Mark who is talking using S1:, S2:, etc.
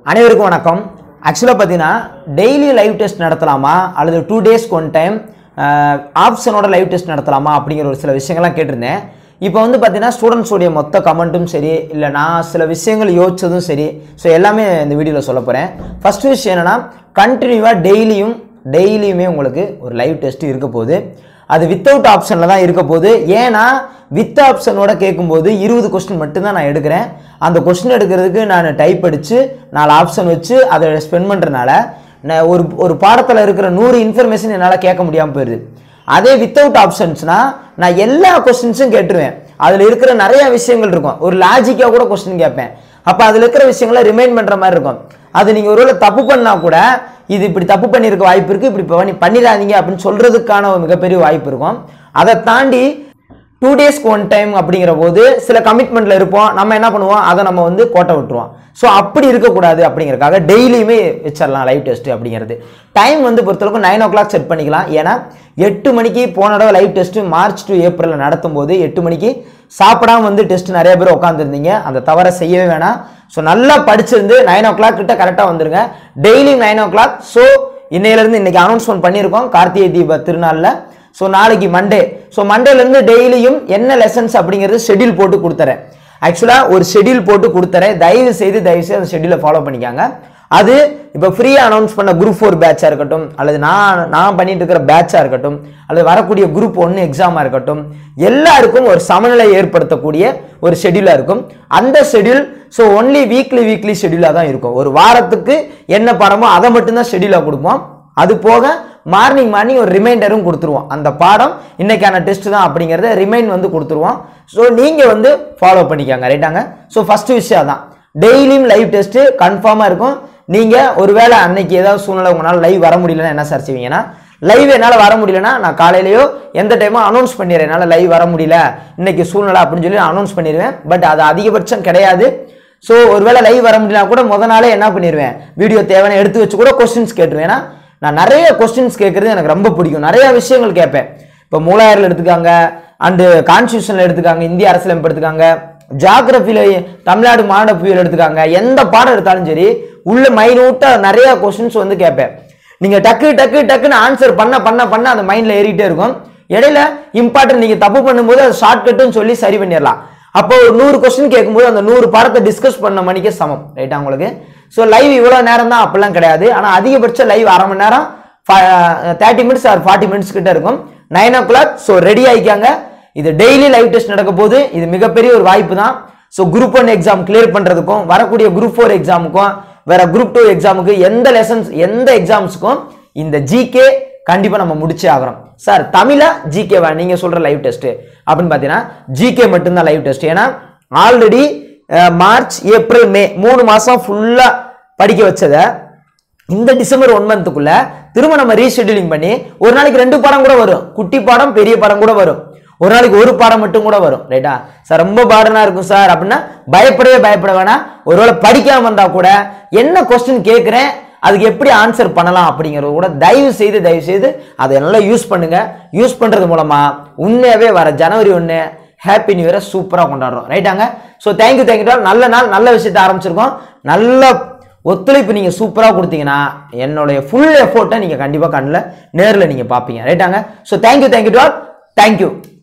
S1: அனைவருக்கும் வணக்கம் ஆக்சுவலாக பார்த்தீங்கன்னா டெய்லி லைவ் டெஸ்ட் நடத்தலாமா அல்லது டூ டேஸ்க்கு ஒன் டைம் ஆப்ஷனோட லைவ் டெஸ்ட் நடத்தலாமா அப்படிங்கிற ஒரு சில விஷயங்கள்லாம் கேட்டிருந்தேன் இப்போ வந்து பார்த்தீங்கன்னா ஸ்டூடெண்ட்ஸோடைய மொத்த கமெண்ட்டும் சரி இல்லை நான் சில விஷயங்கள் யோசிச்சதும் சரி ஸோ எல்லாமே இந்த வீடியோவில் சொல்ல போகிறேன் ஃபர்ஸ்ட் விஷயம் என்னென்னா கண்டினியூவாக டெய்லியும் டெய்லியுமே உங்களுக்கு ஒரு லைவ் டெஸ்ட் இருக்க போகுது அது வித்தவுட் ஆப்ஷனில் தான் இருக்க போகுது ஏன்னா வித் ஆப்ஷனோட கேட்கும்போது இருபது கொஸ்டின் மட்டும்தான் நான் எடுக்கிறேன் அந்த கொஸ்டின் எடுக்கிறதுக்கு நான் டைப் அடித்து நாலு ஆப்ஷன் வச்சு அதை ஸ்பெண்ட் பண்ணுறனால நான் ஒரு ஒரு பாடத்தில் இருக்கிற நூறு இன்ஃபர்மேஷன் என்னால் கேட்க முடியாமல் போயிடுது அதே வித்தவுட் ஆப்ஷன்ஸ்னா நான் எல்லா கொஸ்டின்ஸும் கேட்டுருவேன் அதில் இருக்கிற நிறைய விஷயங்கள் இருக்கும் ஒரு லாஜிக்காக கூட கொஸ்டின் கேட்பேன் அப்போ அதில் இருக்கிற விஷயங்களை ரிமைண்ட் பண்ணுற மாதிரி இருக்கும் அது நீங்கள் ஒருவேளை தப்பு பண்ணா கூட இது இப்படி தப்பு பண்ணியிருக்க வாய்ப்பு இருக்குது இப்படி பண்ணி பண்ணிடாதீங்க அப்படின்னு சொல்கிறதுக்கான ஒரு மிகப்பெரிய வாய்ப்பு இருக்கும் அதை தாண்டி டூ டேஸ்க்கு ஒன் டைம் அப்படிங்கிற போது சில கமிட்மெண்ட்ல இருப்போம் நம்ம என்ன பண்ணுவோம் அதை நம்ம வந்து கோட்டை விட்டுருவோம் ஸோ அப்படி இருக்கக்கூடாது அப்படிங்கறதுக்காக டெய்லியுமே வச்சிடலாம் லைவ் டெஸ்ட் அப்படிங்கிறது டைம் வந்து பொறுத்தளவுக்கு நைன் ஓ கிளாக் செட் பண்ணிக்கலாம் ஏன்னா எட்டு மணிக்கு போன தடவை லைவ் டெஸ்ட் மார்ச் டு ஏப்ரலில் நடத்தும் போது எட்டு மணிக்கு சாப்பிடாம வந்து டெஸ்ட் நிறைய பேர் உட்காந்துருந்தீங்க அந்த தவறை செய்யவே வேணாம் ஸோ நல்லா படிச்சிருந்து நைன் ஓ கிளாக் கிட்ட கரெக்டாக வந்துருங்க daily nine o'clock so இன்னையிலேருந்து இன்னைக்கு அனௌன்ஸ்மெண்ட் பண்ணியிருக்கோம் கார்த்திகை தீப திருநாளில் ஸோ நாளைக்கு மண்டே ஸோ மண்டேலேருந்து டெய்லியும் என்ன லெசன்ஸ் அப்படிங்கிறது ஷெட்யூல் போட்டு கொடுத்துறேன் ஆக்சுவலாக ஒரு ஷெட்யூல் போட்டு கொடுத்துறேன் தயவு செய்து தயவு செய்து அந்த ஷெட்யூலை ஃபாலோ பண்ணிக்காங்க அது இப்போ ஃப்ரீயாக அனௌன்ஸ் பண்ண குரூப் ஃபோர் பேட்சாக இருக்கட்டும் அல்லது நான் நான் பண்ணிட்டு இருக்கிற பேட்சாக இருக்கட்டும் அல்லது வரக்கூடிய குரூப் ஒன்று எக்ஸாமாக இருக்கட்டும் எல்லாருக்கும் ஒரு சமநிலை ஏற்படுத்தக்கூடிய ஒரு ஷெட்யூலாக இருக்கும் அந்த schedule so only weekly weekly ஷெட்யூலாக தான் இருக்கும் ஒரு வாரத்துக்கு என்ன படமோ அதை மட்டும்தான் ஷெட்யூலாக கொடுப்போம் அது போக மார்னிங் மார்னிங் ஒரு ரிமைண்டரும் கொடுத்துருவோம் அந்த பாடம் இன்னைக்கான டெஸ்ட் தான் அப்படிங்கிறத ரிமைண்ட் வந்து கொடுத்துருவோம் ஸோ நீங்கள் வந்து ஃபாலோ பண்ணிக்கோங்க ரைட்டாங்க ஸோ ஃபர்ஸ்ட் விஷயம் தான் டெய்லியும் லைவ் டெஸ்ட்டு கன்ஃபார்மாக இருக்கும் நீங்கள் ஒருவேளை அன்னைக்கு ஏதாவது சூழ்நிலை உங்களால் லைவ் வர முடியலன்னா என்ன சார் செய்வீங்கன்னா லைவ் என்னால் வர முடியலன்னா நான் காலையிலேயோ எந்த டைமோ அனௌன்ஸ் பண்ணிடுறேன் என்னால் லைவ் வர முடியல இன்னைக்கு சூழ்நிலை அப்படின்னு சொல்லி அனௌன்ஸ் பண்ணிடுவேன் பட் அது அதிகபட்சம் கிடையாது ஸோ ஒருவேளை லைவ் வர முடியலனா கூட முத நாளே என்ன பண்ணிடுவேன் வீடியோ தேவையான எடுத்து வச்சு கூட கொஸ்டின்ஸ் கேட்டுருவேன் ஏன்னா நான் நிறைய கொஸ்டின்ஸ் கேட்கறது எனக்கு ரொம்ப பிடிக்கும் நிறைய விஷயங்கள் கேட்பேன் இப்போ மூலாயிரில் எடுத்துக்காங்க அண்டு கான்ஸ்டியூஷனில் எடுத்துக்காங்க இந்திய அரசியலமைப்பு எடுத்துக்காங்க ஜாகிரபியில் தமிழ்நாடு மாநில புயல் எடுத்துக்காங்க எந்த பாடம் எடுத்தாலும் சரி உள்ள மைனூட்டாக நிறைய கொஸ்டின்ஸ் வந்து கேட்பேன் நீங்கள் டக்கு டக்கு டக்குன்னு ஆன்சர் பண்ண பண்ண பண்ண அந்த மைண்டில் ஏறிட்டே இருக்கும் இடையில இம்பார்ட்டன்ட் நீங்கள் தப்பு பண்ணும்போது அதை ஷார்ட்கட்டுன்னு சொல்லி சரி பண்ணிடலாம் அப்போ ஒரு நூறு கொஸ்டின் கேட்கும்போது அந்த நூறு பாடத்தை டிஸ்கஸ் பண்ண மணிக்கே சமம் ரைட்டா உங்களுக்கு ஸோ லைவ் இவ்வளோ நேரம் தான் அப்படிலாம் கிடையாது ஆனால் அதிகபட்ச லைவ் அரை மணி நேரம் thirty minutes or forty minutes கிட்ட இருக்கும் nine o'clock so ready ஆகிக்காங்க இது டெய்லி லைவ் டெஸ்ட் நடக்க போது இது மிகப்பெரிய ஒரு வாய்ப்பு தான் so group one exam clear பண்ணுறதுக்கும் வரக்கூடிய குரூப் ஃபோர் எக்ஸாமுக்கும் வேற குரூப் டூ எக்ஸாமுக்கு எந்த லெசன்ஸ் எந்த எக்ஸாம்ஸுக்கும் இந்த ஜிகே கண்டிப்பாக நம்ம முடிச்சே ஆகிறோம் சார் தமிழா ஜிகேவா நீங்கள் சொல்கிற லைவ் டெஸ்ட் அப்படின்னு பார்த்தீங்கன்னா ஜிகே மட்டும்தான் லைவ் டெஸ்ட் ஏன்னா ஆல்ரெடி மார்ச் ஏப்ரல் மே மூணு மாதம் ஃபுல்லாக படிக்க வச்சதை இந்த டிசம்பர் ஒன் மந்த்துக்குள்ள திரும்ப நம்ம ரீஷெட்யூலிங் பண்ணி ஒரு நாளைக்கு ரெண்டு பாடம் கூட வரும் குட்டி பாடம் பெரிய பாடம் கூட வரும் ஒரு நாளைக்கு ஒரு பாடம் மட்டும் கூட வரும் ரைட்டா சார் ரொம்ப பாடனா இருக்கும் சார் அப்படின்னா பயப்படவே பயப்பட வேணாம் ஒருவேளை படிக்காம வந்தா கூட என்ன கொஸ்டின் கேட்குறேன் அதுக்கு எப்படி ஆன்சர் பண்ணலாம் அப்படிங்கிறது கூட தயவு செய்து தயவு செய்து அதை நல்லா யூஸ் பண்ணுங்க யூஸ் பண்றது மூலமா உண்மையாவே வர ஜனவரி ஒன்று ஹாப்பி நியூ இயரை சூப்பராக கொண்டாடுறோம் ரைட்டாங்க ஸோ தேங்க்யூ தேங்க்யூ நல்ல நாள் நல்ல விஷயத்தை ஆரம்பிச்சிருக்கோம் நல்ல ஒத்துழைப்பு நீங்கள் சூப்பராக கொடுத்தீங்கன்னா என்னுடைய ஃபுல் எஃபோர்ட்டை நீங்கள் கண்டிப்பாக கண்ணில் நேரில் நீங்கள் பார்ப்பீங்க ரைட்டாங்க so thank you thank you to all thank you